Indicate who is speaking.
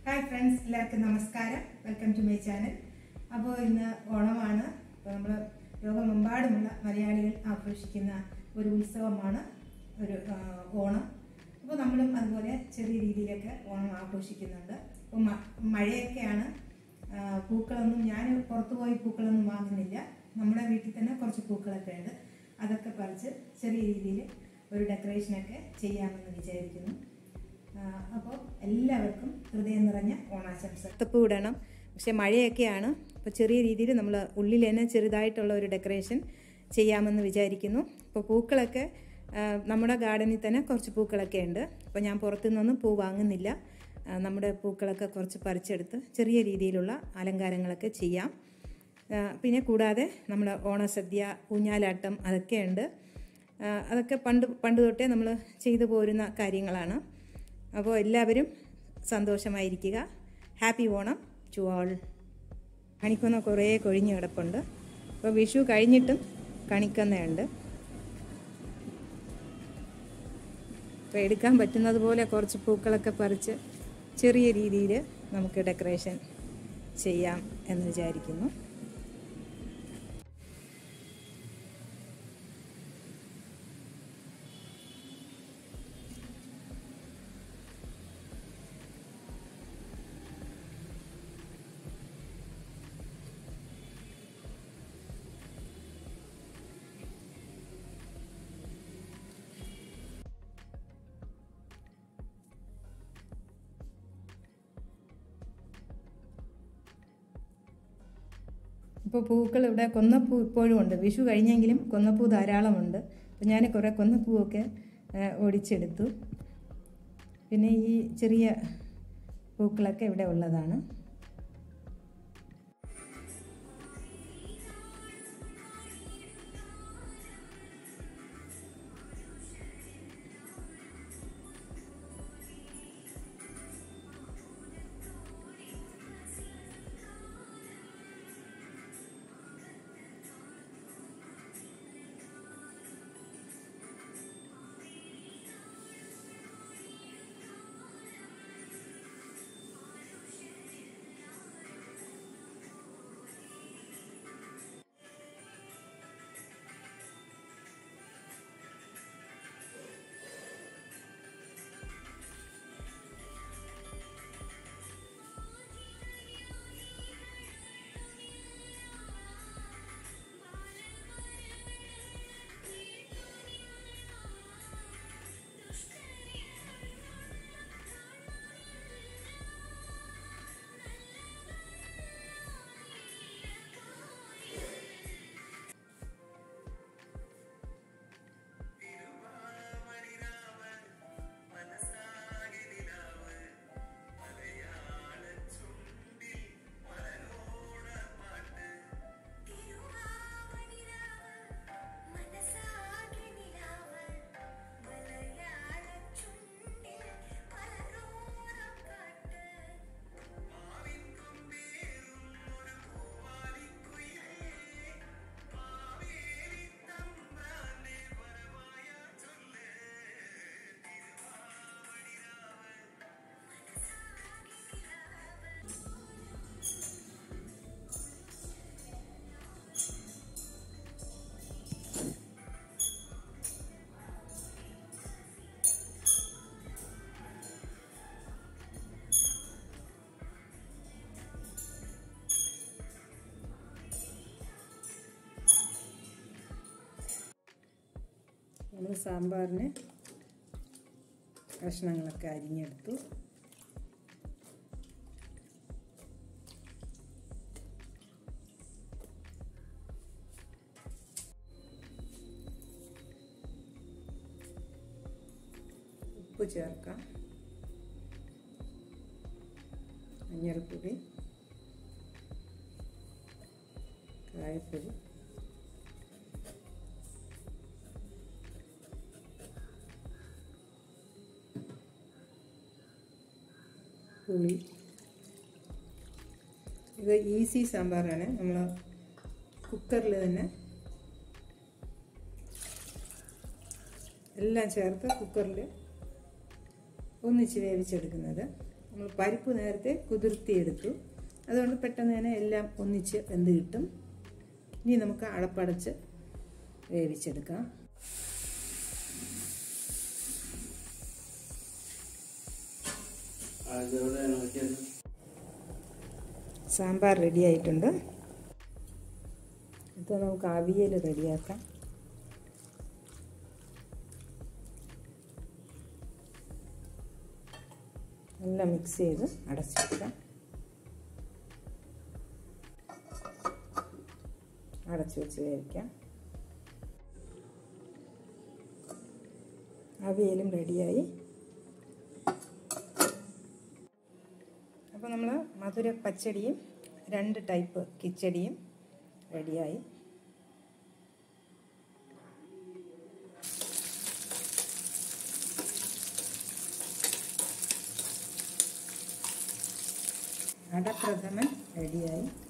Speaker 1: hi friends എല്ലാവർക്കും നമസ്കാരം welcome to my channel അപ്പോൾ ഇന്ന് ഓണമാണ് അപ്പോൾ നമ്മൾ ലോകമെമ്പാടുമുള്ള മലയാളികൾ ആഘോഷിക്കുന്ന ഒരു ഉത്സവമാണ് ഒരു ആ, ഓണം അപ്പോൾ നമ്മളും അതുപോലെ ചെറിയ രീതിയിലൊക്കെ ഓണം ആഘോഷിക്കുന്നുണ്ട് അപ്പോൾ മ- മഴയൊക്കെയാണ് ആ, പൂക്കളൊന്നും ഞാൻ പുറത്തു പോയി പൂക്കളൊന്നും വാങ്ങുന്നില്ല നമ്മുടെ വീട്ടിൽ തന്നെ കുറച്ച് പൂക്കളൊക്കെ ഉണ്ട് അതൊക്കെ പറിച്ച് ചെറിയ രീതിയിൽ ഒരു ഡെക്കറേഷനൊക്കെ ചെയ്യാമെന്ന് വിചാരിക്കുന്നു അപ്പോൾ എല്ലാവർക്കും ഹൃദയം നിറഞ്ഞ ഓണാശംസ തപ്പ് വിടണം പക്ഷെ മഴയൊക്കെയാണ് അപ്പോൾ ചെറിയ രീതിയിൽ നമ്മൾ ഉള്ളിൽ തന്നെ ചെറുതായിട്ടുള്ള ഒരു ഡെക്കറേഷൻ ചെയ്യാമെന്ന് വിചാരിക്കുന്നു അപ്പോൾ പൂക്കളൊക്കെ ആ, നമ്മുടെ ഗാർഡനിൽ തന്നെ കുറച്ച് പൂക്കളൊക്കെ ഉണ്ട് അപ്പോൾ ഞാൻ പുറത്തുനിന്നൊന്നും പൂ വാങ്ങുന്നില്ല ആ, നമ്മുടെ പൂക്കളൊക്കെ കുറച്ച് പറിച്ചെടുത്ത് ചെറിയ രീതിയിലുള്ള അലങ്കാരങ്ങളൊക്കെ ചെയ്യാം ആ, പിന്നെ കൂടാതെ നമ്മുടെ ഓണസദ്യ ഊഞ്ഞാലാട്ടം അതൊക്കെയുണ്ട് ആ, അതൊക്കെ പണ്ട് പണ്ട് തൊട്ടേ നമ്മൾ ചെയ്തു പോരുന്ന കാര്യങ്ങളാണ് അപ്പോൾ എല്ലാവരും സന്തോഷമായിരിക്കുക ഹാപ്പി ഓണം ടു ഓൾ കണിക്കൊന്ന കുറേ കൊഴിഞ്ഞ് കിടപ്പുണ്ട് അപ്പോൾ വിഷു കഴിഞ്ഞിട്ടും കണിക്കൊന്നയുണ്ട് അപ്പോൾ എടുക്കാൻ പറ്റുന്നത് പോലെ കുറച്ച് പൂക്കളൊക്കെ പറിച്ച് ചെറിയ രീതിയിൽ നമുക്ക് ഡെക്കറേഷൻ ചെയ്യാം എന്ന് വിചാരിക്കുന്നു ഇപ്പോൾ പൂക്കൾ ഇവിടെ കൊന്നപ്പൂ ഇപ്പോഴും ഉണ്ട് വിഷു കഴിഞ്ഞെങ്കിലും കൊന്നപ്പൂ ധാരാളമുണ്ട് അപ്പോൾ ഞാൻ കുറേ കൊന്നപ്പൂവൊക്കെ ആ, ഒടിച്ചെടുത്തു പിന്നെ ഈ ചെറിയ പൂക്കളൊക്കെ ഇവിടെ ഉള്ളതാണ് നമ്മൾ സാമ്പാറിന് കഷ്ണങ്ങളൊക്കെ അരിഞ്ഞെടുത്തു ഉപ്പ് ചേർക്കാം മഞ്ഞൾപ്പൊടി കായപ്പൊടി പുളി ഇത് ഈസി സാമ്പാറാണ് നമ്മൾ കുക്കറിൽ തന്നെ എല്ലാം ചേർത്ത് കുക്കറിൽ ഒന്നിച്ച് വേവിച്ചെടുക്കുന്നത് നമ്മൾ പരിപ്പ് നേരത്തെ കുതിർത്തിയെടുത്തു അതുകൊണ്ട് പെട്ടെന്ന് തന്നെ എല്ലാം ഒന്നിച്ച് വെന്ത് കിട്ടും ഇനി നമുക്ക് അടപ്പടച്ച് വേവിച്ചെടുക്കാം സാമ്പാർ റെഡി ആയിട്ടുണ്ട് ഇത് നമുക്ക് അവിയൽ റെഡിയാക്കാം നല്ല മിക്സ് ചെയ്ത് അടച്ചെടുക്കാം അടച്ചു വെച്ച് വേവിക്കാം അവിയലും റെഡിയായി അപ്പോൾ നമ്മൾ മധുര പച്ചടിയും രണ്ട് ടൈപ്പ് കിച്ചടിയും റെഡിയായി അടപ്രഥമൻ റെഡിയായി